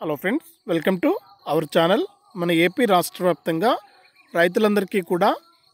hello friends welcome to our channel మన AP రాష్ట్ర వ్యాప్తంగా రైతులందరికీ కూడా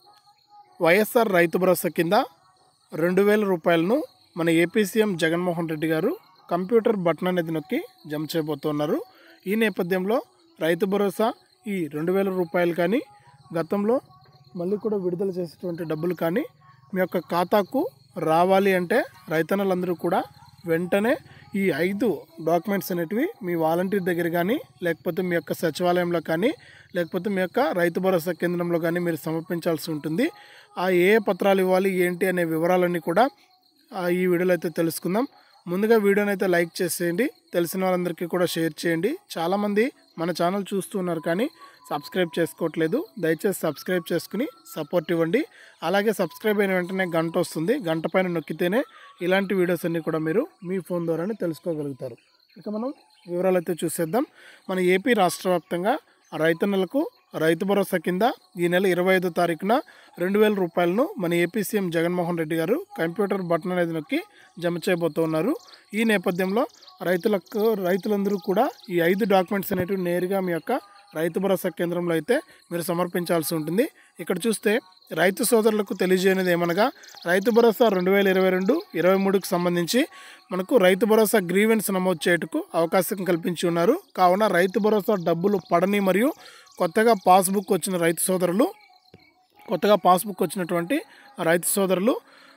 వైఎస్ఆర్ రైతు భరోసా కింద రెండు వేల రూపాయలను మన ఏపీ సీఎం జగన్మోహన్ రెడ్డి గారు కంప్యూటర్ బటన్ అనేది నొక్కి జమ చేయబోతున్నారు ఈ నేపథ్యంలో రైతు భరోసా ఈ రెండు వేల రూపాయలు కానీ గతంలో మళ్ళీ కూడా విడుదల చేసేటువంటి డబ్బులు కానీ మీ యొక్క ఖాతాకు రావాలి అంటే రైతన్నలందరూ కూడా వెంటనే ఈ ఐదు డాక్యుమెంట్స్ అనేటివి మీ వాలంటీర్ దగ్గర కానీ లేకపోతే మీ యొక్క సచివాలయంలో కానీ లేకపోతే మీ యొక్క రైతు భరోసా కేంద్రంలో కానీ మీరు సమర్పించాల్సి ఉంటుంది ఆ ఏ ఏ పత్రాలు ఇవ్వాలి ఏంటి అనే వివరాలన్నీ కూడా ఆ, ఈ వీడియోలో అయితే తెలుసుకుందాం ముందుగా వీడియోని అయితే లైక్ చేసేయండి తెలిసిన వాళ్ళందరికీ కూడా షేర్ చేయండి చాలామంది మన ఛానల్ చూస్తున్నారు కానీ సబ్స్క్రైబ్ చేసుకోవట్లేదు దయచేసి సబ్స్క్రైబ్ చేసుకుని సపోర్ట్ ఇవ్వండి అలాగే సబ్స్క్రైబ్ అయిన వెంటనే గంట వస్తుంది గంట పైన నొక్కితేనే ఇలాంటి వీడియోస్ అన్నీ కూడా మీరు మీ ఫోన్ ద్వారానే తెలుసుకోగలుగుతారు ఇక మనం వివరాలు అయితే చూసేద్దాం మన ఏపీ రాష్ట్ర వ్యాప్తంగా రైతన్నలకు రైతు భరోసా కింద ఈ నెల ఇరవై ఐదో తారీఖున రెండు వేల రూపాయలను మన ఏపీ సీఎం జగన్మోహన్ రెడ్డి గారు కంప్యూటర్ బటన్ అనేది నొక్కి జమ చేయబోతున్నారు ఈ నేపథ్యంలో రైతులకు రైతులందరూ కూడా ఈ ఐదు డాక్యుమెంట్స్ అనేటివి నేరుగా మీ యొక్క రైతు భరోసా కేంద్రంలో అయితే మీరు సమర్పించాల్సి ఉంటుంది ఇక్కడ చూస్తే రైతు సోదరులకు తెలియజేయనిది ఏమనగా రైతు భరోసా రెండు వేల ఇరవై రెండు ఇరవై మూడుకు సంబంధించి మనకు రైతు భరోసా గ్రీవెన్స్ నమోదు చేయుటకు అవకాశం కల్పించి ఉన్నారు కావున రైతు భరోసా డబ్బులు పడని మరియు కొత్తగా పాస్బుక్ వచ్చిన రైతు సోదరులు కొత్తగా పాస్బుక్ వచ్చినటువంటి రైతు సోదరులు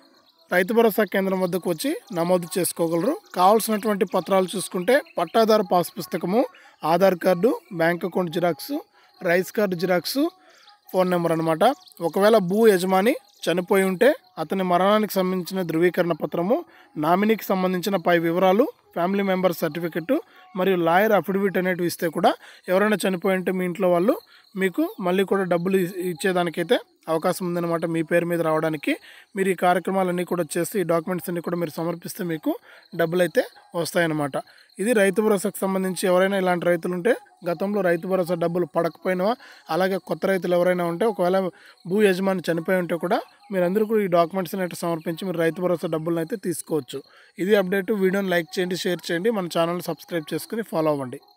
రైతు భరోసా కేంద్రం వద్దకు వచ్చి నమోదు చేసుకోగలరు కావాల్సినటువంటి పత్రాలు చూసుకుంటే పట్టాదారు పాస్ పుస్తకము Aadhaar card bank account xerox rice card xerox phone number అనమాట ఒకవేళ భూ యజమాని చనిపోయి ఉంటే అతని మరణానికి సంబంధించిన ధృవీకరణ పత్రము నామినీకి సంబంధించిన పై వివరాలు ఫ్యామిలీ మెంబర్ సర్టిఫికెట్ మరియు లాయర్ అఫిడవిట్ అనేటివి ఇస్తే కూడా ఎవరైనా చనిపోయి ఉంటే మీ ఇంట్లో వాళ్ళు మీకు మళ్ళీ కూడా డబ్బులు ఇ- ఇచ్చేదానికైతే అవకాశం ఉందన్నమాట మీ పేరు మీద రావడానికి మీరు ఈ కార్యక్రమాలన్నీ కూడా చేసి ఈ డాక్యుమెంట్స్ అన్ని కూడా మీరు సమర్పిస్తే మీకు డబ్బులు అయితే వస్తాయన్నమాట ఇది రైతు భరోసాకు సంబంధించి ఎవరైనా ఇలాంటి రైతులు ఉంటే గతంలో రైతు భరోసా డబ్బులు పడకపోయినా అలాగే కొత్త రైతులు ఎవరైనా ఉంటే ఒకవేళ భూ యజమాని చనిపోయి ఉంటే కూడా మీరందరూ కూడా ఈ డాక్యుమెంట్స్ అయితే సమర్పించి మీరు రైతు భరోసా డబ్బులను అయితే తీసుకోవచ్చు ఇది అప్డేట్ వీడియోని లైక్ చేయండి షేర్ చేయండి మన ఛానల్ సబ్స్క్రైబ్ చేసుకుని ఫాలో అవ్వండి